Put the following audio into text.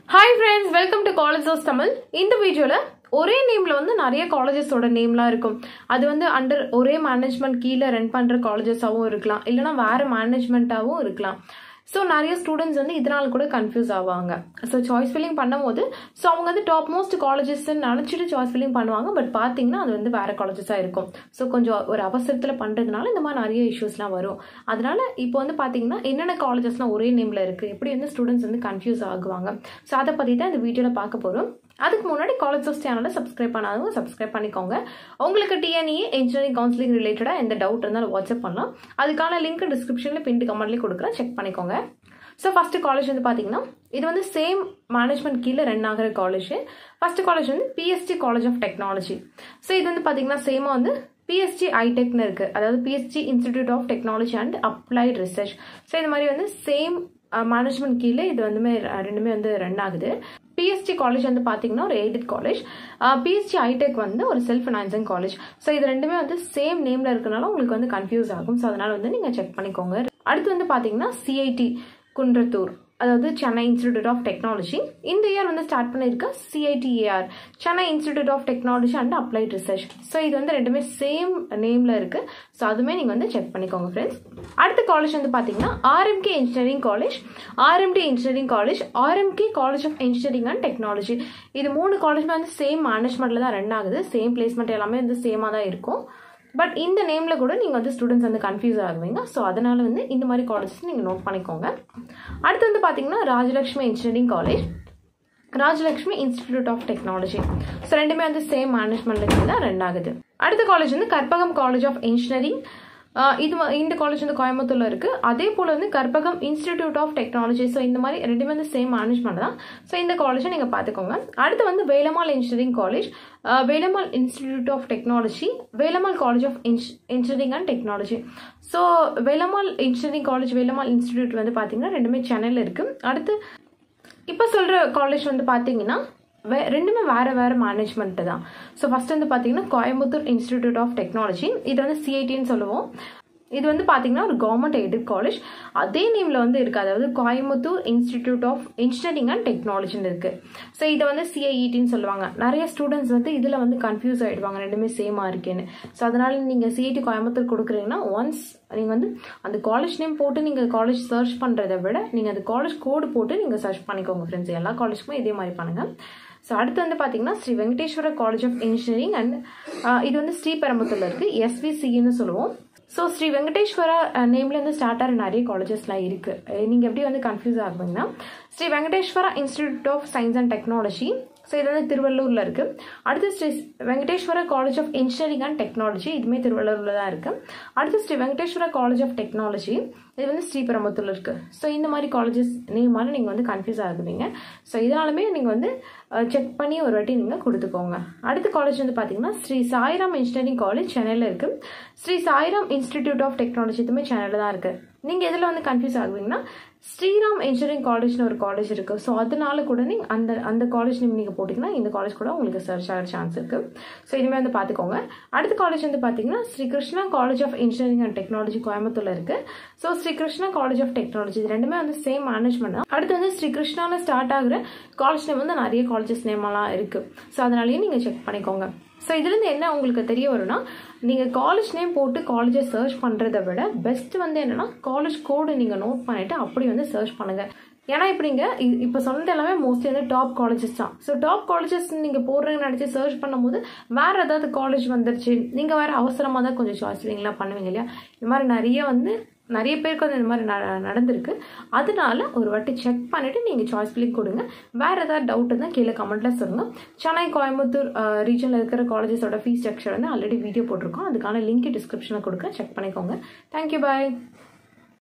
hi friends welcome to colleges Tamil இந்த வீடியோவில் ஒரே நேமில் வந்து நிறைய காலேஜஸோட நேம்லாம் இருக்கும் அது வந்து அண்டர் ஒரே மேனேஜ்மெண்ட் கீழே ரன் பண்ணுற காலேஜஸாகவும் இருக்கலாம் இல்லைனா வேறு மேனேஜ்மெண்ட்டாகவும் இருக்கலாம் ஸோ நிறைய ஸ்டூடெண்ட்ஸ் வந்து இதனால் கூட கன்ஃபியூஸ் ஆவாங்க ஸோ சாய்ஸ் ஃபில்லிங் பண்ணும்போது ஸோ அவங்க வந்து டாப் மோஸ்ட் காலேஜஸ்ன்னு நினச்சிட்டு சாய்ஸ் ஃபில்லிங் பண்ணுவாங்க பட் பார்த்தீங்கன்னா அது வந்து வேறு காலேஜஸாக இருக்கும் ஸோ கொஞ்சம் ஒரு அவசரத்தில் பண்ணுறதுனால இந்த மாதிரி நிறைய இஷ்யூஸ்லாம் வரும் அதனால இப்போ வந்து பார்த்தீங்கன்னா என்னென்ன காலேஜஸ்லாம் ஒரே நேமில் இருக்குது எப்படி வந்து ஸ்டூடெண்ட்ஸ் வந்து கன்ஃபியூஸ் ஆகுவாங்க ஸோ அதை பற்றி தான் இந்த வீடியோவில் பார்க்க போகிறோம் அதுக்கு முன்னாடி காலேஜ் ஆஃப் சேனலை சப்ஸ்கிரைப் பண்ணாதவங்க சப்ஸ்கிரைப் பண்ணிக்கோங்க உங்களுக்கு டிஎன்இ இன்ஜினியரிங் கவுன்சிலிங் ரிலேட்டடாக எந்த டவுட் இருந்தாலும் வாட்ஸ்அப் பண்ணலாம் அதுக்கான லிங்க் டிஸ்கிரிப்ஷனில் பின்ட்டு கமெண்ட்லேயே கொடுக்குறேன் செக் பண்ணிக்கோங்க ஸோ ஃபஸ்ட்டு காலேஜ் வந்து பார்த்தீங்கன்னா இது வந்து சேம் மேனேஜ்மெண்ட் கீழே ரன் ஆகிற காலேஜ் ஃபஸ்ட்டு காலேஜ் வந்து PST college of technology so இது வந்து பார்த்தீங்கன்னா சேமாக வந்து பிஎஸ்டி ஐடெக்னு இருக்குது அதாவது PST institute of technology and applied research so இது மாதிரி வந்து சேம் மேனேஜ்மெண்ட் கீழே இது வந்துமே ரெண்டுமே வந்து ரன் ஆகுது பிஎஸ்டி காலேஜ் வந்து பார்த்தீங்கன்னா ஒரு எய்டட் காலேஜ் பிஎஸ்டி ஐடெக் வந்து ஒரு செல்ஃப் ஃபினான்சிங் காலேஜ் ஸோ இது ரெண்டுமே வந்து சேம் நேமில் இருக்கனால உங்களுக்கு வந்து கன்ஃபியூஸ் ஆகும் ஸோ அதனால் வந்து நீங்கள் செக் பண்ணிக்கோங்க அடுத்து வந்து பார்த்தீங்கன்னா சிஐடி குன்றத்தூர் அதாவது சென்னை இன்ஸ்டிடியூட் ஆஃப் டெக்னாலஜி இந்த இயர் வந்து ஸ்டார்ட் பண்ணியிருக்க CITAR Chennai institute of technology and applied research so இது வந்து ரெண்டுமே சேம் நேமில் இருக்குது ஸோ அதுவுமே நீங்கள் வந்து செக் பண்ணிக்கோங்க ஃப்ரெண்ட்ஸ் அடுத்த காலேஜ் வந்து பார்த்தீங்கன்னா RMK engineering college RMD engineering college RMK college of engineering and technology இது மூணு காலேஜுமே வந்து சேம் மேனேஜ்மெண்ட்டில் தான் ரன் ஆகுது சேம் பிளேஸ்மெண்ட் எல்லாமே வந்து சேமாக தான் இருக்கும் பட் இந்த நேமில் கூட நீங்கள் வந்து ஸ்டூடெண்ட்ஸ் வந்து கன்ஃபியூஸ் ஆகுவீங்க ஸோ அதனால் வந்து இந்த மாதிரி காலேஜஸ் நீங்கள் நோட் பண்ணிக்கோங்க அடுத்து வந்து பார்த்தீங்கன்னா Rajalakshmi engineering college Rajalakshmi institute of technology so ரெண்டுமே வந்து சேம் மேனேஜ்மெண்ட்ல தான் ரன் ஆகுது அடுத்த காலேஜ் வந்து கற்பகம் காலேஜ் ஆஃப் இன்ஜினியரிங் இது இந்த காலேஜ் வந்து கோயம்புத்தூர்ல இருக்கு அதே போல வந்து Karpagam institute of technology so இந்த மாதிரி ரெண்டுமே வந்து சேம் மேனேஜ்மெண்ட் தான் ஸோ இந்த காலேஜை நீங்கள் பார்த்துக்கோங்க அடுத்து வந்து Velammal engineering college Velammal institute of technology Velammal college of engineering and technology so Velammal engineering college Velammal institute வந்து பார்த்தீங்கன்னா ரெண்டுமே சென்னையில் இருக்கு அடுத்து இப்போ சொல்கிற காலேஜ் வந்து பார்த்தீங்கன்னா வே ரெண்டுமே வேறு வேறு மேனேஜ்மெண்ட்டு தான் ஸோ ஃபஸ்ட் வந்து பார்த்தீங்கன்னா கோயம்புத்தூர் இன்ஸ்டிடியூட் ஆஃப் டெக்னாலஜி இது வந்து சிஐடின்னு சொல்லுவோம் இது வந்து பார்த்தீங்கன்னா ஒரு கவர்மெண்ட் எய்டட் காலேஜ் அதே நேமில் வந்து இருக்குது அதாவது Coimbatore institute of engineering and டெக்னாலஜின்னு இருக்குது ஸோ இதை வந்து சிஐஇடின்னு சொல்லுவாங்க நிறைய ஸ்டூடெண்ட்ஸ் வந்து இதில் வந்து கன்ஃபியூஸ் ஆகிடுவாங்க ரெண்டுமே சேமாக இருக்கேன்னு ஸோ அதனால் நீங்கள் சிஐடி கோயம்புத்தூர் கொடுக்குறீங்கன்னா ஒன்ஸ் நீங்கள் வந்து அந்த காலேஜ் நேம் போட்டு நீங்கள் காலேஜ் சர்ச் பண்ணுறதை விட நீங்கள் அந்த காலேஜ் கோடு போட்டு நீங்கள் சர்ச் பண்ணிக்கோங்க ஃப்ரெண்ட்ஸ் எல்லா காலேஜுக்குமே இதே மாதிரி பண்ணுங்கள் ஸோ அடுத்து வந்து பார்த்தீங்கன்னா Sri Venkateswara college of engineering and இது வந்து ஸ்ரீபெரும்புத்தூர்ல இருக்குது எஸ்விசின்னு சொல்லுவோம் ஸோ ஸ்ரீ வெங்கடேஸ்வரா நேம்லேருந்து ஸ்டார்ட் ஆகிற நிறைய காலேஜஸ்லாம் இருக்குது நீங்கள் எப்படி வந்து கன்ஃபியூஸ் ஆகுவீங்கன்னா Sri Venkateswara institute of science and technology so இது வந்து திருவள்ளூரில் இருக்குது அடுத்து Sri Venkateswara college of engineering and technology இதுவுமே திருவள்ளூரில் தான் இருக்குது அடுத்து Sri Venkateswara college of technology இது வந்து ஸ்ரீபெரும்புத்தூர்ல இருக்குது ஸோ இந்த மாதிரி காலேஜஸ் நேமால நீங்கள் வந்து கன்ஃபியூஸ் ஆகுவீங்க ஸோ இதனாலுமே நீங்கள் வந்து செக் பண்ணி ஒரு வாட்டி நீங்கள் கொடுத்துக்கோங்க அடுத்த காலேஜ் வந்து பார்த்தீங்கன்னா ஸ்ரீ சாய்ராம் இன்ஜினியரிங் காலேஜ் சென்னையில் இருக்குது Sri Sairam institute of technology இதுவுமே சென்னையில் தான் இருக்குது நீங்கள் எதில் வந்து கன்ஃபியூஸ் ஆகுவீங்கன்னா ஸ்ரீராம் இன்ஜினியரிங் காலேஜ்னு ஒரு காலேஜ் இருக்குது ஸோ அதனால கூட நீங்கள் அந்த அந்த காலேஜ் நேம் நீங்கள் போட்டிங்கன்னா இந்த காலேஜ் கூட உங்களுக்கு சர்ச் ஆகிற சான்ஸ் இருக்குது ஸோ இனிமேல் வந்து பார்த்துக்கோங்க அடுத்த காலேஜ் வந்து பார்த்தீங்கன்னா Sri Krishna college of engineering and technology கோயம்புத்தூர்ல இருக்குது so Sri Krishna college of technology இது ரெண்டுமே வந்து சேம் மேனேஜ்மெண்ட் தான் அடுத்து வந்து ஸ்ரீ கிருஷ்ணாவில் ஸ்டார்ட் ஆகுற காலேஜ் நேம் வந்து நிறைய காலேஜஸ் நேமெல்லாம் இருக்குது ஸோ அதனாலேயே நீங்கள் செக் பண்ணிக்கோங்க ஸோ இதுலேருந்து என்ன உங்களுக்கு தெரிய வரும்னா நீங்கள் காலேஜ் நேம் போட்டு காலேஜை சர்ச் பண்ணுறத விட பெஸ்ட் வந்து என்னென்னா காலேஜ் கோடு நீங்கள் நோட் பண்ணிவிட்டு அப்படி வந்து சர்ச் பண்ணுங்கள் ஏன்னா இப்போ நீங்கள் இப்போ சொன்னது எல்லாமே மோஸ்ட்லி வந்து டாப் காலேஜஸ் தான் ஸோ டாப் காலேஜஸ் நீங்கள் போடுறீங்கன்னு நினச்சி சர்ச் பண்ணும்போது வேறு ஏதாவது காலேஜ் வந்துருச்சு நீங்கள் வேறு அவசரமாக தான் கொஞ்சம் சாய்ஸ் இல்லைங்களா பண்ணுவீங்க இல்லையா இந்த மாதிரி நிறைய வந்து நிறைய பேருக்கு வந்து இந்த மாதிரி நடந்திருக்கு அதனால ஒரு வாட்டி செக் பண்ணிவிட்டு நீங்கள் சாய்ஸ் ஃபில்லிங் கொடுங்க வேறு ஏதாவது டவுட் இருந்தால் கீழே கமெண்ட்டில் சொல்லுங்கள் சென்னை கோயம்புத்தூர் ரீஜனில் இருக்கிற காலேஜஸோட ஃபீஸ் ஸ்ட்ரக்சர் வந்து ஆல்ரெடி வீடியோ போட்டிருக்கோம் அதுக்கான லிங்க் டிஸ்கிரிப்ஷனில் கொடுக்குறேன் செக் பண்ணிக்கோங்க தேங்க்யூ பாய்